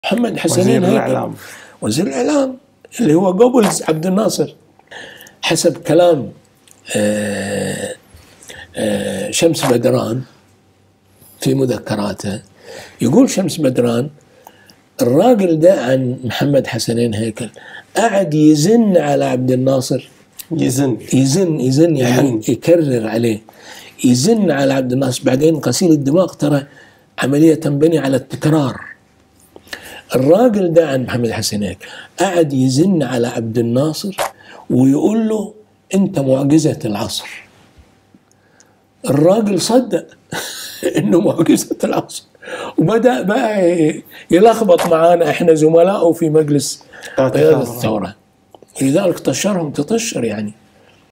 محمد حسنين وزير هيكل الإعلام. وزير الاعلام اللي هو قبل عبد الناصر حسب كلام آه، آه، شمس بدران في مذكراته يقول شمس بدران الراجل ده عن محمد حسنين هيكل قعد يزن على عبد الناصر يزن يزن يزن يعني يحن. يكرر عليه يزن على عبد الناصر بعدين غسيل الدماغ ترى عملية تنبني على التكرار الراجل ده عن محمد حسن هيك قعد يزن على عبد الناصر ويقول له انت معجزة العصر الراجل صدق انه معجزة العصر وبدأ بقى يلخبط معانا احنا زملائه في مجلس قيادة قيادة الثورة. الثورة لذلك طشرهم تطشر يعني